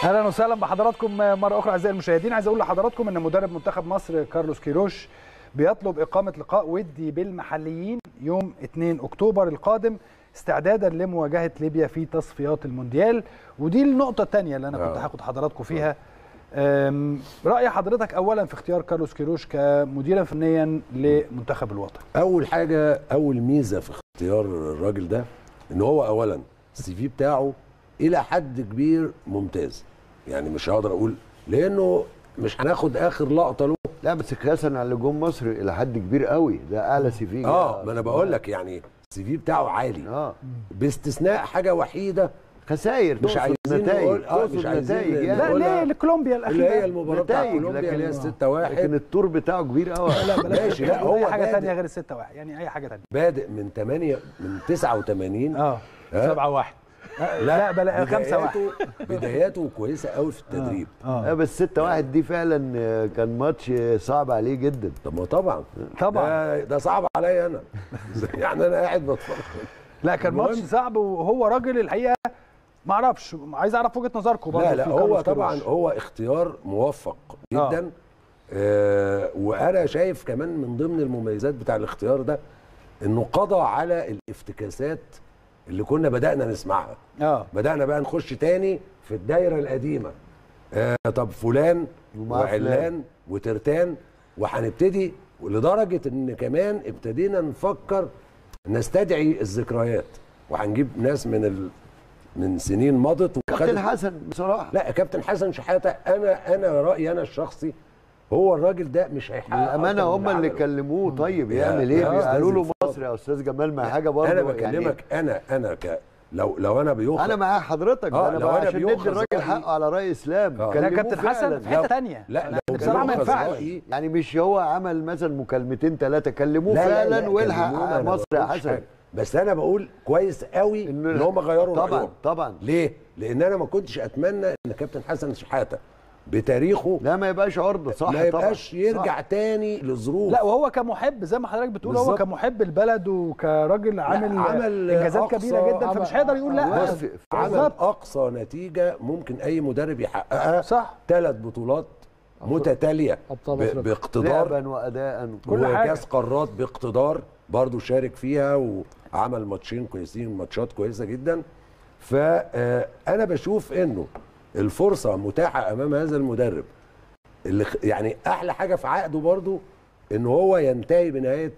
اهلا وسهلا بحضراتكم مره اخرى اعزائي المشاهدين عايز اقول لحضراتكم ان مدرب منتخب مصر كارلوس كيروش بيطلب اقامه لقاء ودي بالمحليين يوم 2 اكتوبر القادم استعدادا لمواجهه ليبيا في تصفيات المونديال ودي النقطه الثانيه اللي انا كنت هاخد حضراتكم فيها أم، راي حضرتك اولا في اختيار كارلوس كيروش كمديرا فنيا لمنتخب الوطن اول حاجه اول ميزه في اختيار الراجل ده ان هو اولا السي في بتاعه الى حد كبير ممتاز يعني مش هقدر اقول لانه مش هناخد اخر لقطه له لا بس قياسا على اللي جم مصر الى حد كبير قوي ده اعلى سي في اه ما انا بقول لك يعني السي في بتاعه عالي اه باستثناء حاجه وحيده خسائر مش تقصد عايزين نتائج نقول- آه، مش تقصد عايزين نتائج لا، يعني لا ولا- ليه لكولومبيا اللي هي الاخيره المباراه بتاع نتائج، كولومبيا اللي هي لكن- 6 1 لكن التور بتاعه كبير قوي لا بلاش ماشي، لا، هو اي حاجه بادئ. ثانيه غير ال 6 1 يعني اي حاجه ثانيه بادئ من 8 من 89 اه ها؟ 7 1 لا بلا 5 1 بداياته بداياته كويسه قوي في التدريب اه بس 6 1 دي فعلا آه، كان ماتش آه، صعب عليه جدا طب ما طبعا طبعا. ده, ده صعب عليا انا يعني انا قاعد بتفرج لا كان المهم- ماتش صعب وهو راجل الحقيقه ما اعرفش عايز اعرف وجهه نظركم برضه لا لا في هو كارلوس طبعا كيروش. هو اختيار موفق جدا آه وانا شايف كمان من ضمن المميزات بتاع الاختيار ده انه قضى على الافتكاسات اللي كنا بدانا نسمعها اه بدانا بقى نخش تاني في الدايره القديمه آه طب فلان ومع وعلان وترتان وهنبتدي لدرجه ان كمان ابتدينا نفكر نستدعي الذكريات وهنجيب ناس من ال... من سنين مضت كابتن حسن بصراحه لا كابتن حسن شحاته انا انا رايي انا الشخصي هو الراجل ده مش هيحقق للامانه أكتر من هم اللي عمله. كلموه طيب يا- يعمل يا ايه أستاذ قالوا له الفاضل. مصر يا استاذ جمال ما حاجه برضه انا يعني بكلمك انا انا ك لو لو انا بيخرج انا معاه حضرتك آه، ده انا لو بقى أنا عشان ندي بيؤخذ الراجل رأيي- حقه على راي اسلام آه. لا كلموه كابتن حسن فعلاً. في حته ثانيه لا لو بصراحه ما بيؤخذ ينفعش رأيي يعني مش هو عمل مثلا مكالمتين ثلاثه كلموه لا لا فعلا لا والحق كلمونا، أنا مصر ما يا بقولش حسن حاجة. بس انا بقول كويس قوي إنه- ان هم غيروا طبعا رأيهم. طبعا ليه؟ لان انا ما كنتش اتمنى ان كابتن حسن شحاته بتاريخه لا ما يبقاش عرضه صح ما يبقاش طبعا. يرجع صح. تاني لظروف لا وهو كمحب زي ما حضرتك بتقول هو بالظبط. كمحب البلد وكراجل عامل عمل انجازات أقصى- كبيره جدا فمش هيقدر يقول لا عمل- بس- عمل بالظبط. اقصى نتيجه ممكن اي مدرب يحققها صح ثلاث بطولات متتاليه أبطال ب- أفريقيا. باقتدار لعبا واداء كل حاجة. وكاس قارات باقتدار برضو شارك فيها وعمل ماتشين كويسين ماتشات كويسه جدا فانا بشوف انه الفرصه متاحه امام هذا المدرب اللي خ- يعني احلى حاجه في عقده برضو ان هو ينتهي بنهايه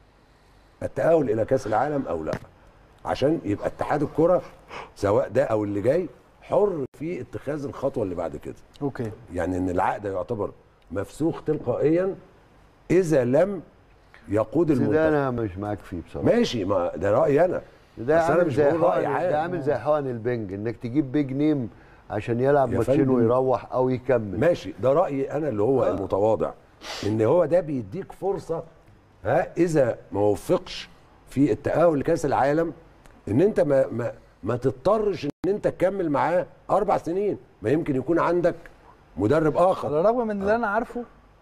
التاهل الى كاس العالم او لا عشان يبقى اتحاد الكره سواء ده او اللي جاي حر في اتخاذ الخطوه اللي بعد كده اوكي يعني ان العقد يعتبر مفسوخ تلقائيا اذا لم يقود بس ده المنتخب انا مش معاك فيه بصراحه ماشي ما ده رايي انا ده بس أنا عامل مش زي بقول رأي حقن عام. ده عامل زي حقن البنج انك تجيب بيج نيم عشان يلعب يا ماتشين فندم. ويروح او يكمل ماشي ده رايي انا اللي هو المتواضع ان هو ده بيديك فرصه ها اذا ما وفقش في التاهل لكاس العالم ان انت ما ما ما تضطرش ان انت تكمل معاه اربع سنين ما يمكن يكون عندك مدرب اخر على الرغم من اللي انا عارفه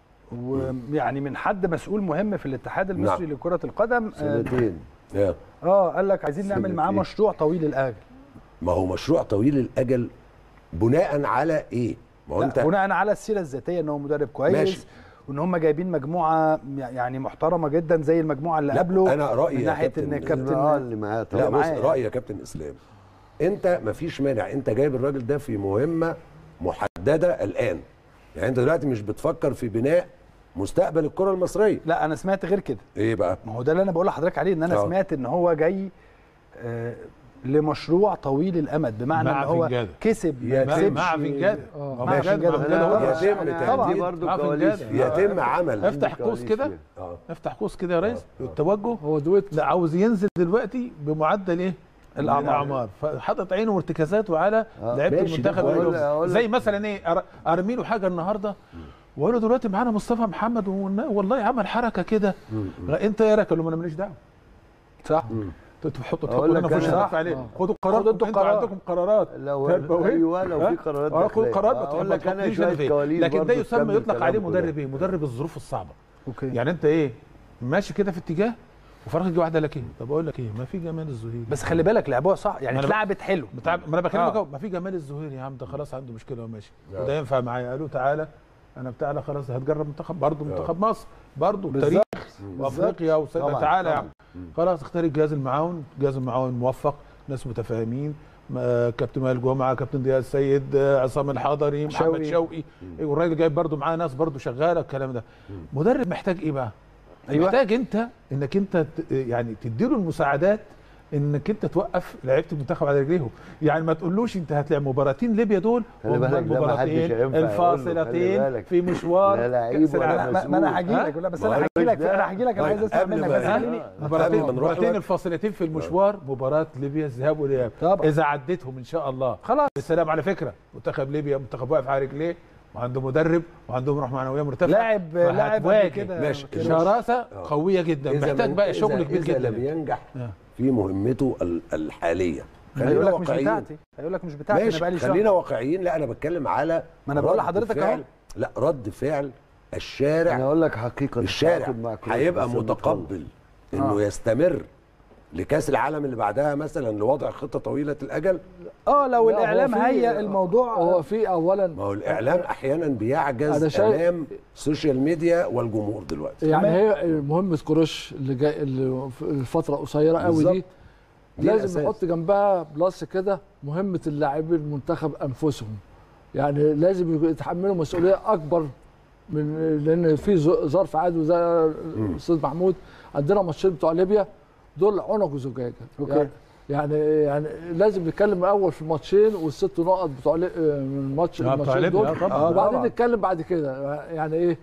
ويعني من حد مسؤول مهم في الاتحاد المصري نعم. لكره القدم آه، سنتين يا. اه قال لك عايزين نعمل معاه سنتين. مشروع طويل الاجل ما هو مشروع طويل الاجل بناء على ايه ما هو لا، انت بناء على السيره الذاتيه ان هو مدرب كويس ماشي. وان هم جايبين مجموعه يعني محترمه جدا زي المجموعه اللي لا، قبله أنا رأيي من يا ناحيه كابتن ان إن اه كابتن اللي معاه لا طبعا بص معايا. رايي يا كابتن اسلام انت مفيش مانع انت جايب الراجل ده في مهمه محدده الان يعني انت دلوقتي مش بتفكر في بناء مستقبل الكره المصريه لا انا سمعت غير كده ايه بقى ما هو ده اللي انا بقول لحضرتك عليه ان انا آه. سمعت ان هو جاي آه لمشروع طويل الامد بمعنى مع ان هو فنجادة. كسب يا ما سيدي. كسبش مع فنجان مع ماشي. فنجان ما فنجان هو هو- يتم أنا تجديد. عندي برضه مع كواليس فنجان. فيها. يتم عمل افتح عندي قوس كواليس كده فيها. اه افتح قوس كده يا ريس آه. التوجه هو دويت لا عاوز ينزل دلوقتي بمعدل ايه؟ الأعمار. الاعمار فحاطط عينه وارتكازاته على آه. لعيبه ماشي، ده المنتخب كويس. الأولمبي. أقول لك- زي مثلا ايه أر- ارمي له حاجه النهارده واقول له دلوقتي معانا مصطفى محمد والن- والله عمل حركه كده انت ايه رايك؟ قال له ما انا ماليش دعوه صح انتوا تحطوا أقول تحطوا لك لنا في وش أنا- نقف عليه آه. خدوا قرار خدوا انتوا انتوا قرار. عندكم قرارات لو تربوية. ايوه لو ها؟ في قرارات اه خد داخلية. قرار اقول ما لك انا تحطنيش شويه فيه. كواليس لكن ده برضه يسمى تكمل يطلق عليه كلامكم ده. مدرب ايه؟ مدرب الظروف الصعبه اوكي يعني انت ايه ماشي كده في اتجاه وفرق يجي واحده لك ايه طب اقول لك ايه ما في جمال الزهيري بس خلي بالك لعبوها صح يعني ما أنا اتلعبت حلو بتاع ما انا بكلمك آه. اهو ما في جمال الزهيري يا عم ده خلاص عنده مشكله وماشي آه. وده ينفع معايا قالوا تعالى انا بتاع لا خلاص هتجرب منتخب برضه منتخب مصر برضه بالظبط. تاريخ بالظبط. وافريقيا وسنة طبعاً، تعالى يا طبعاً. عم خلاص اختار الجهاز المعاون الجهاز المعاون موفق ناس متفاهمين ما- كابتن وائل جمعه كابتن ضياء السيد آه، عصام الحضري محمد شوقي. شوقي والراجل جايب برضه معاه ناس برضه شغاله الكلام ده مدرب محتاج ايه بقى أيوة. محتاج انت انك انت ت- يعني تديله المساعدات انك انت توقف لعيبه المنتخب على رجليهم يعني ما تقولوش انت هتلعب مباراتين ليبيا دول خلي هم بالك ده ما المباراتين حدش هينفع يقول له، خلي الفاصلتين بالك. في مشوار لا لعيب كأس ولا العالم. ما, ما انا هجي ها؟ لك لا بس ما انا هو هحكي لك ده- انا هحكي لك انا طيب، عايز اسمع قبل منك ما- بس خليني مباراتين قبل ما نروح مباراتين لك- الفاصلتين في المشوار مباراه ليبيا الذهاب والاياب طبعا. اذا عديتهم ان شاء الله خلاص بالسلام على فكره منتخب ليبيا منتخب واقف على رجليه وعنده مدرب وعندهم روح معنويه مرتفعه لاعب لاعب قبل فهتواجه كده ماشي. كده. شراسه قويه جدا إذا محتاج من- بقى إذا- شغل كبير إذا لم جدا ينجح آه. في مهمته ال- الحاليه خلينا هيقول لك مش واقعيين بتاعتي هيقول لك مش بتاعتي انا ماشي بقالي خلينا شهر واقعيين لا انا بتكلم على ما أنا بقول رد لحضرتك فعل- أهو. لا رد فعل الشارع انا اقول لك حقيقه الشارع التعاقد مع كروس هيبقى بس المتطور. متقبل انه آه. يستمر لكاس العالم اللي بعدها مثلا لوضع خطه طويله الاجل اه لو لا، هو الاعلام في- هيئ الموضوع هو في اولا ما هو الاعلام احيانا بيعجز أنا شايف- امام السوشيال ميديا والجمهور دلوقتي يعني تمام. هي مهمه كروش اللي جاي اللي في الفتره قصيره قوي بالظبط. دي دي لازم الأساس. نحط جنبها بلس كده مهمه اللاعبين المنتخب انفسهم يعني لازم يتحملوا مسؤوليه اكبر من لان في ظ- ظرف عادي زي الاستاذ محمود عندنا ماتشين بتوع ليبيا دول عنق وزجاجه أوكي. يعني يعني يعني لازم نتكلم الاول في الماتشين والست نقط بتوع لي- من الماتش آه، بتوع الماتشين ليبيا، دول آه، طبعاً. آه، وبعدين طبعاً. نتكلم بعد كده يعني ايه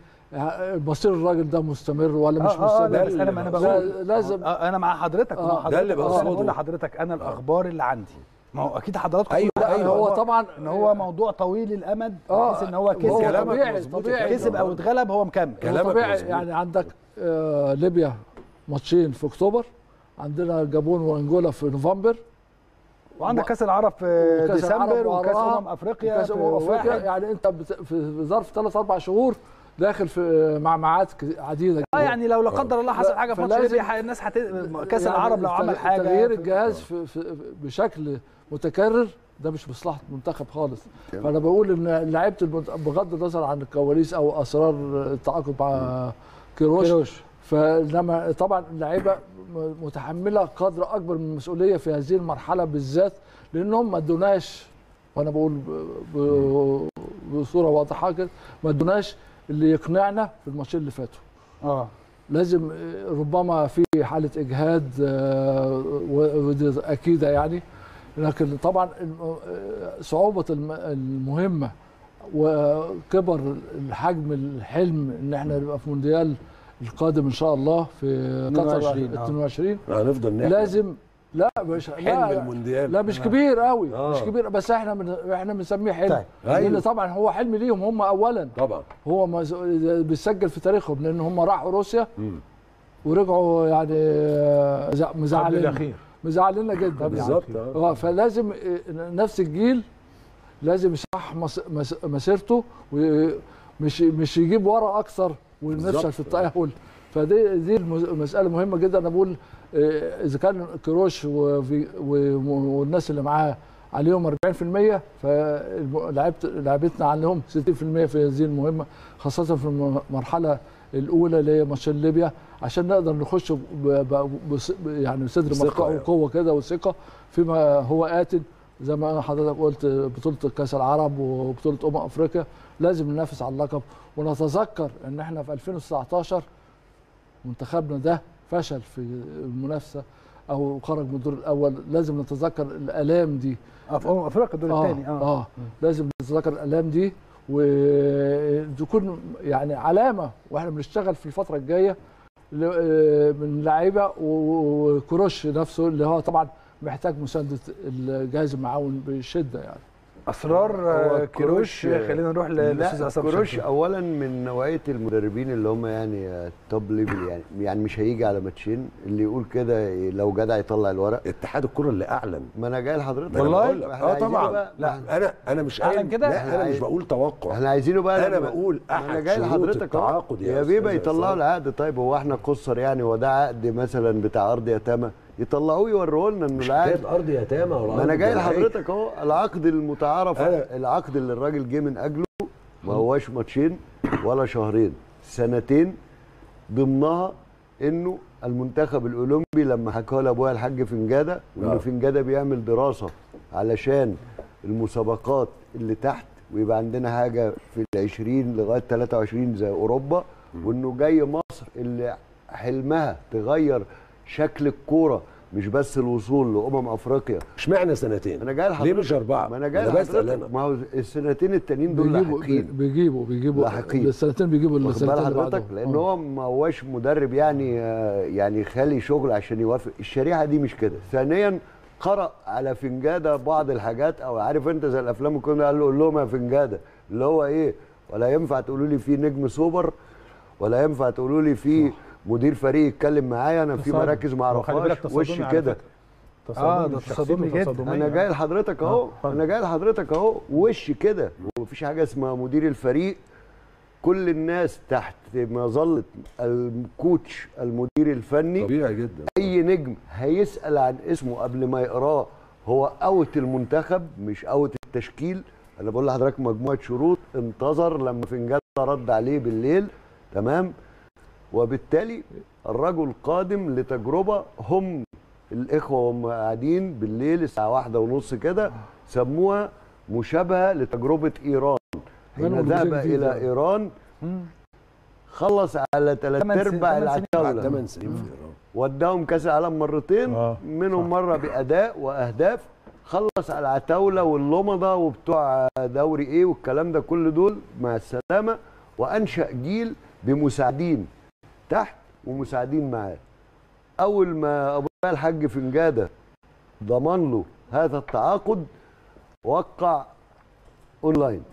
مصير الراجل ده مستمر ولا مش آه، آه، لا، مستمر بس أنا- أنا بقول- لا، لازم آه انا مع حضرتك آه. مع حضرتك ده اللي بس انا بقصده. بقول لحضرتك انا الاخبار اللي عندي ما هو اكيد حضراتكم أيوة، كلكم لا عندكم هو أخبار طبعا ان هو موضوع طويل الامد اه بحيث ان هو هو كسب كلامك طبيعي مظبوط طبيعي يا كسب او اتغلب هو مكمل هو كلامك طبيعي مظبوط. يعني عندك آه ليبيا ماتشين في اكتوبر عندنا الجابون وانجولا في نوفمبر وعندك كاس العرب في وكأس ديسمبر العرب وكاس وراها، امم افريقيا وكاس في امم افريقيا واحد. يعني انت بت- في في ظرف ثلاث اربع شهور داخل في معمعات ك- عديده اه يعني لو لا قدر الله حصل لا، حاجه في ماتش فلازم- ليبيا الناس هت كاس يعني العرب لو الت- عمل حاجه تغيير في- الجهاز في في بشكل متكرر ده مش مصلحه المنتخب خالص فانا بقول ان لعيبه المنت- بغض النظر عن الكواليس او اسرار التعاقد مع كيروش كيروش فلما طبعا اللعيبه م- متحمله قدر اكبر من المسؤوليه في هذه المرحله بالذات لانهم ما ادوناش وانا بقول ب- ب- بصوره واضحه كده ما ادوناش اللي يقنعنا في الماتشين اللي فاتوا اه لازم آه، ربما في حاله اجهاد آه، و- ودي اكيده يعني لكن طبعا الم- آه، صعوبه الم- المهمه وكبر الحجم الحلم ان احنا نبقى في مونديال القادم ان شاء الله في قطر 22 آه. 22 هنفضل نحلم لازم لا مش حلم لا المونديال لا مش كبير قوي آه. مش كبير بس احنا من احنا بنسميه حلم طيب. لان أيوة. طبعا هو حلم ليهم هم اولا طبعا هو مز- بيسجل في تاريخهم لان هم راحوا روسيا مم. ورجعوا يعني آه، زع- قبل مزعلين الاخير مزعلنا جدا يعني. بالظبط آه. اه فلازم آه، نفس الجيل لازم يصح مس- مس- مسيرته ومش مش يجيب ورا اكثر بالظبط. ونفشل في التاهل فدي دي المز- مساله مهمه جدا انا بقول آه، اذا كان كروش وفي- و- والناس اللي معاه عليهم 40% فلعبتنا عليهم 60% في هذه المهمه خاصه في المرحله الاولى اللي هي ماتشين ليبيا عشان نقدر نخش ب- ب- بص- يعني صدر ثقة مرفوع يعني. وقوه كده وثقه فيما هو آت زي ما حضرتك قلت بطوله كاس العرب وبطوله امم افريقيا لازم ننافس على اللقب ونتذكر ان احنا في 2019 منتخبنا ده فشل في المنافسه او خرج من الدور الاول لازم نتذكر الالام دي اه في امم افريقيا الدور اه, الثاني اه آه لازم نتذكر الالام دي وتكون يعني علامه واحنا بنشتغل في الفتره الجايه ل- آه، من لعيبه و- وكروش نفسه اللي هو طبعا محتاج مسانده الجهاز المعاون بشده يعني اسرار هو آه، كيروش كروش- خلينا نروح للاستاذ لا عصام كروش شرقي. اولا من نوعيه المدربين اللي هم يعني توب ليفل يعني يعني مش هيجي على ماتشين اللي يقول كده لو جدع يطلع الورق اتحاد الكره اللي اعلن ما انا جاي لحضرتك ما أنا والله؟ بقول لك. ما إحنا اه عايزينه طبعا بقى- لا انا انا مش أعلن قايل كده؟ لا انا مش عايز- بقول توقع احنا عايزينه بقى انا لما- بقول ما احد انا جاي شروط لحضرتك التعاقد يا يا بيبا أستاذ يطلعوا عصام. العقد طيب هو احنا قصر يعني هو ده عقد مثلا بتاع ارض يتامى يطلعوه يوروه لنا انه مش العقد حكايه ارض يتامى ولا ما أرض انا جاي جماهير. لحضرتك اهو العقد المتعارف أنا- العقد اللي الراجل جه من اجله ما هواش ماتشين ولا شهرين سنتين ضمنها انه المنتخب الاولمبي لما حكاه لابويا الحاج فنجاده وانه آه. فنجاده بيعمل دراسه علشان المسابقات اللي تحت ويبقى عندنا حاجه في ال 20 لغايه 23 زي اوروبا وانه جاي مصر اللي حلمها تغير شكل الكوره مش بس الوصول لامم افريقيا اشمعنى سنتين انا جاي ليه لحضرتك مش اربعه ما انا جاي أنا بسال لحضرتك انا ما هو السنتين التانيين دول بيجيبوا لاحقين بيجيبوا بيجيبوا لاحقين. السنتين بيجيبوا واخد السنتين بال اللي حضرتك بعدهم. لان آه. هو ما هوش مدرب يعني آه، يعني خالي شغل عشان يوافق الشريحه دي مش كده ثانيا قرأ على فنجاده بعض الحاجات او عارف انت زي الافلام كنا قال له قول لهم يا فنجاده اللي هو ايه ولا ينفع تقولوا لي في نجم سوبر ولا ينفع تقولوا لي في مدير فريق يتكلم معايا انا في تصادم. مراكز ما وخلي بالك اعرفهاش تصادمي وش على كده فكرة. آه، ده شخصيته تصادمي جدا. تصادمية. انا جاي لحضرتك اهو آه، اتفضل. انا جاي لحضرتك اهو وش كده ومفيش حاجه اسمها مدير الفريق كل الناس تحت مظله الكوتش المدير الفني طبيعي جدا اي نجم هيسال عن اسمه قبل ما يقراه هو اوت المنتخب مش اوت التشكيل انا بقول لحضرتك مجموعه شروط انتظر لما فنجان رد عليه بالليل تمام وبالتالي الرجل قادم لتجربه هم الاخوه وهم قاعدين بالليل الساعه واحدة ونص كده سموها مشابهه لتجربه ايران حين بنوا ذهب جزء جديد الى يعني. ايران خلص على ثلاث تمن سن- ارباع تمن سنين. بعد العتاوله 8 سنين في ايران وداهم كاس العالم مرتين آه، منهم مره باداء واهداف خلص على العتاوله واللمضه وبتوع دوري ايه والكلام ده كل دول مع السلامه وانشا جيل بمساعدين تحت ومساعدين معاه اول ما ابو الحاج فنجاده ضمن له هذا التعاقد وقع اونلاين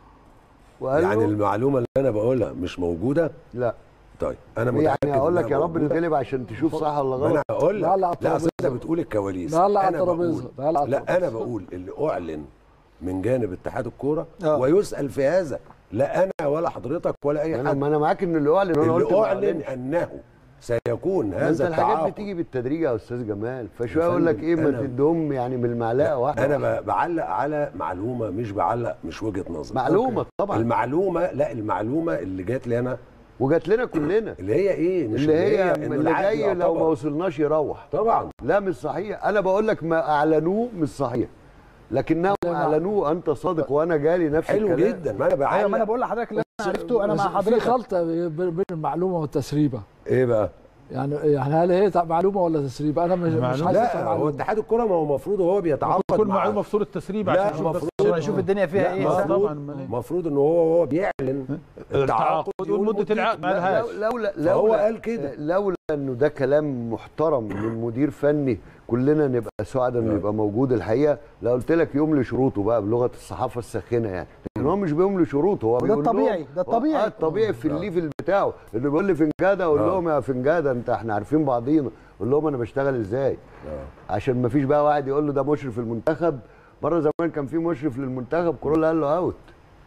وقال يعني له المعلومه اللي انا بقولها مش موجوده لا طيب انا متاكد يعني اقول لك إنها يا رب موجودة. نتغلب عشان تشوف صح ولا ما انا غلط هقول لا، لا، لك على لا اصل انت الترابيزة. بتقول الكواليس لا، لا، على أنا الترابيزة. بقول- لا، لا، على لا انا الترابيزة. بقول اللي اعلن من جانب اتحاد الكوره آه. ويسال في هذا لا انا ولا حضرتك ولا اي انا حد ما انا معاك ان اللي اعلن انا قلت اللي ما اعلن أعلنش. انه سيكون ما انت هذا الحاجات التعاقد بتيجي بالتدريج يا استاذ جمال فشويه يا اقول لك فندم، ايه ما أنا- تديهم يعني بالمعلقه واحده انا ب- بعلق على معلومه مش بعلق مش وجهه نظر معلومه طبعا المعلومه لا المعلومه اللي جات لي انا وجات لنا كلنا اللي هي ايه مش اللي هي إنه اللي العقد جاي لو ما يعتبر. وصلناش يروح طبعا لا مش صحيح انا بقول لك ما اعلنوه مش صحيح لكنهم لا، لا. اعلنوه انت صادق وانا جالي نفس حلو الكلام جدا ما انا بعلق ايوه ما انا بقول لحضرتك اللي انا عرفته انا بس مع في حضرتك خلطه بين المعلومه والتسريبه ايه بقى يعني يعني هل هي معلومه ولا تسريبه انا مش مش معلومة. حاسس لا هو معلومه اتحاد الكوره ما هو المفروض وهو بيتعاقد كل مع معلومه في صوره تسريب لا، عشان نشوف بس المفروض- عشان نشوف الدنيا فيها لا ايه آه، صح؟ المفروض طبعاً، أمال إيه؟ المفروض ان هو وهو بيعلن التعاقد يقول والمده مدته. العقد ما لا، لهاش لو- لولا فهو لولا قال كده. لولا انه ده كلام محترم من مدير فني كلنا نبقى سعداء انه نعم. يبقى موجود الحقيقه لو قلت لك يملي شروطه بقى بلغه الصحافه الساخنه يعني لكن هو مش بيملي شروطه هو وده بيقول لهم- الطبيعي، ده الطبيعي. اه الطبيعي في الليفل بتاعه اللي بيقول لي فنجاده اقول آه. لهم يا فنجاده انت احنا عارفين بعضينا اقول لهم انا بشتغل ازاي عشان ما فيش بقى واحد يقول له ده مشرف المنتخب مره زمان كان في مشرف للمنتخب كورولا قال له اوت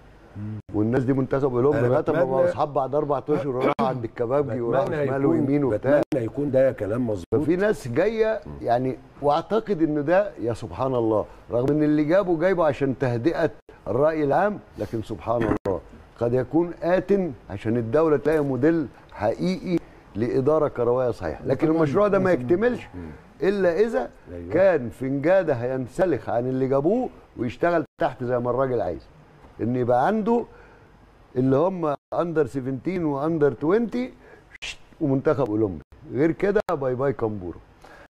والناس دي منتخب يقول لهم أنا لغايه ما بتمنى- بقوا اصحاب بعد اربع اشهر وراحوا عند الكبابجي وراحوا بتمنى شمال يكون ويمين وبتاع بتمنى يكون ده كلام مظبوط ففي ناس جايه يعني واعتقد ان ده يا سبحان الله رغم ان اللي جابه جايبه عشان تهدئه الراي العام لكن سبحان الله قد يكون آت عشان الدوله تلاقي موديل حقيقي لاداره كرويه صحيحه لكن المشروع ده ما يكتملش الا اذا أيوة. كان فنجاده هينسلخ عن اللي جابوه ويشتغل تحت زي ما الراجل عايز ان يبقى عنده اللي هم اندر 17 واندر 20 ومنتخب اولمبي غير كده باي باي كامبورو